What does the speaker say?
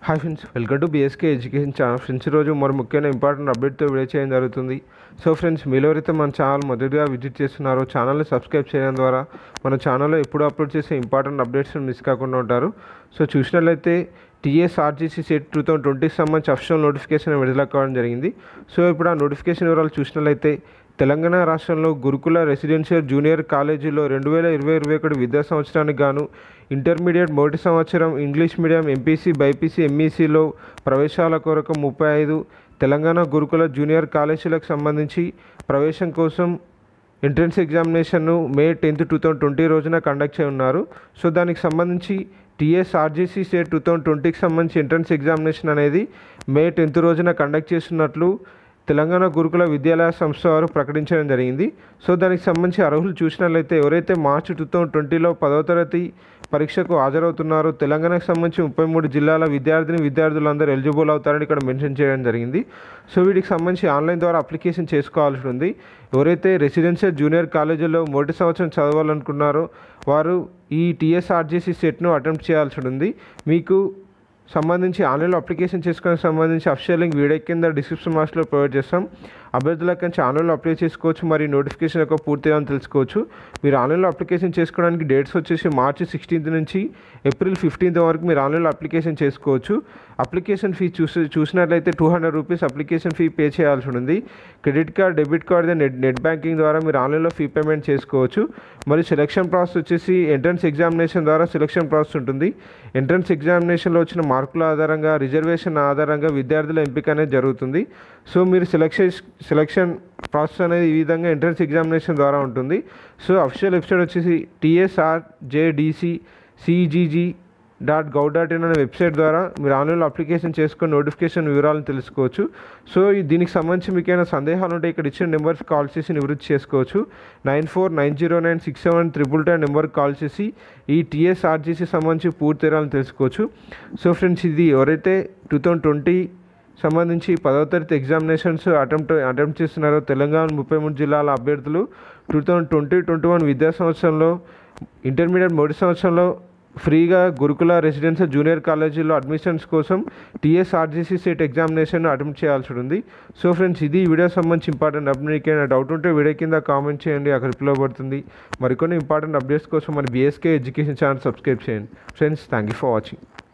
hi friends welcome to BSK education channel friends ఈరోజు మరి ముఖ్యమైన ఇంపార్టెంట్ అప్డేట్తో వీడియో చేయడం జరుగుతుంది సో ఫ్రెండ్స్ మీలో ఎవరైతే మన ఛానల్ మొదటిగా విజిట్ చేస్తున్నారో ఛానల్ని సబ్స్క్రైబ్ చేయడం ద్వారా మన ఛానల్లో ఎప్పుడు అప్లోడ్ చేసే ఇంపార్టెంట్ అప్డేట్స్ మిస్ కాకుండా ఉంటారు సో చూసినట్లయితే టీఎస్ఆర్జీసీ సెట్ టూ థౌసండ్ ట్వంటీకి సంబంధించి అఫిషియల్ నోటిఫికేషన్ విడుదల కావడం జరిగింది సో ఇప్పుడు ఆ నోటిఫికేషన్ వివరాలు చూసినట్లయితే తెలంగాణ రాష్ట్రంలో గురుకుల రెసిడెన్షియల్ జూనియర్ కాలేజీలో రెండు వేల ఇరవై ఇరవై ఒకటి విద్యా సంవత్సరానికి గాను ఇంటర్మీడియట్ మొదటి సంవత్సరం ఇంగ్లీష్ మీడియం ఎంపీసీ బైపీసీ ఎంఈసీలో ప్రవేశాల కొరకు ముప్పై ఐదు తెలంగాణ గురుకుల జూనియర్ కాలేజీలకు సంబంధించి ప్రవేశం కోసం ఎంట్రన్స్ ఎగ్జామినేషన్ను May tenth two thousand twenty రోజున కండక్ట్ చేయ ఉన్నారు సో దానికి సంబంధించి టీఎస్ఆర్జీసీ సేట్ టూ థౌజండ్ ట్వంటీకి సంబంధించి ఎంట్రన్స్ ఎగ్జామినేషన్ అనేది మే టెన్త్ రోజున కండక్ట్ చేస్తున్నట్లు తెలంగాణ గురుకుల విద్యాలయ సంస్థ వారు ప్రకటించడం జరిగింది సో దానికి సంబంధించి అర్హులు చూసినట్లయితే ఎవరైతే మార్చి టూ థౌజండ్ ట్వంటీలో పదవ తరగతి పరీక్షకు హాజరవుతున్నారో తెలంగాణకు సంబంధించి ముప్పై మూడు జిల్లాల విద్యార్థిని విద్యార్థులందరూ ఎలిజిబుల్ అవుతారని ఇక్కడ మెన్షన్ చేయడం జరిగింది సో వీటికి సంబంధించి ఆన్లైన్ ద్వారా అప్లికేషన్ చేసుకోవాల్సి ఉంది ఎవరైతే రెసిడెన్షియల్ జూనియర్ కాలేజీలో మొదటి సంవత్సరం చదవాలనుకున్నారో వారు ఈ టీఎస్ఆర్జీసీ సెట్ను అటెంప్ట్ చేయాల్సి ఉంది మీకు సంబంధించి ఆన్లైన్లో అప్లికేషన్ చేసుకోవడానికి సంబంధించి అఫిషియల్ లింక్ వీడియో కింద డిస్క్రిప్షన్ బాక్స్లో ప్రొవైడ్ చేస్తాం అభ్యర్థులకు నుంచి ఆన్లైన్లో అప్లై చేసుకోవచ్చు మరియు నోటిఫికేషన్ యొక్క పూర్తిగా తెలుసుకోవచ్చు మీరు ఆన్లైన్లో అప్లికేషన్ చేసుకోవడానికి డేట్స్ వచ్చేసి మార్చి సిక్స్టీన్త్ నుంచి ఏప్రిల్ ఫిఫ్టీన్త్ వరకు మీరు ఆన్లైన్లో అప్లికేషన్ చేసుకోవచ్చు అప్లికేషన్ ఫీ చూసి చూసినట్లయితే two hundred rupees application fee pay చేయాల్సి ఉంది credit card debit card net net banking ద్వారా మీరు ఆన్లైన్లో ఫీ పేమెంట్ చేసుకోవచ్చు మరియు సెలక్షన్ ప్రాసెస్ వచ్చేసి ఎంట్రన్స్ ఎగ్జామినేషన్ ద్వారా సెలక్షన్ ప్రాసెస్ ఉంటుంది ఎంట్రన్స్ ఎగ్జామినేషన్లో వచ్చిన మార్కుల ఆధారంగా రిజర్వేషన్ ఆధారంగా విద్యార్థుల ఎంపిక అనేది జరుగుతుంది సో మీరు సెలక్షన్ సెలక్షన్ ప్రాసెస్ అనేది ఈ విధంగా ఎంట్రన్స్ ఎగ్జామినేషన్ ద్వారా ఉంటుంది సో అఫిషియల్ వెబ్సైట్ వచ్చేసి TSR JDC CGG dot gov dot in అనే వెబ్సైట్ ద్వారా మీరు ఆన్లైన్లో అప్లికేషన్ చేసుకొని నోటిఫికేషన్ వివరాలను తెలుసుకోవచ్చు సో ఈ దీనికి సంబంధించి మీకు ఏమైనా సందేహాలు ఉంటే ఇక్కడ ఇచ్చిన నెంబర్స్ కాల్ చేసి నివృత్తి చేసుకోవచ్చు nine four nine zero nine six seven triple ten నెంబర్కి కాల్ చేసి ఈ టీఎస్ఆర్జీసీ సంబంధించి పూర్తి వివరాలను తెలుసుకోవచ్చు సో ఫ్రెండ్స్ ఇది ఎవరైతే టూ థౌజండ్ ట్వంటీ సంబంధించి పదవ తరగతి ఎగ్జామినేషన్స్ అటెంప్ట్ అటెంప్ట్ చేస్తున్నారో తెలంగాణ ముప్పై మూడు జిల్లాల అభ్యర్థులు two thousand twenty twenty one విద్యా సంవత్సరంలో ఇంటర్మీడియట్ మొదటి సంవత్సరంలో ఫ్రీగా గురుకుల రెసిడెన్షియల్ జూనియర్ కాలేజీలో అడ్మిషన్స్ కోసం టీఎస్ఆర్జీసీ సెట్ ఎగ్జామినేషన్ అటెంప్ట్ చేయాల్సి ఉంది సో ఫ్రెండ్స్ ఇది ఈ వీడియో సంబంధించి ఇంపార్టెంట్ అప్డేట్ మీకు ఏమైనా డౌట్ ఉంటే వీడియో కింద కామెంట్ చేయండి అక్కడ రిప్లై పడుతుంది మరికొన్ని ఇంపార్టెంట్ అప్డేట్స్ కోసం మన బీఎస్కే ఎడ్యుకేషన్ ఛానల్ సబ్స్క్రైబ్ చేయండి friends thank you for watching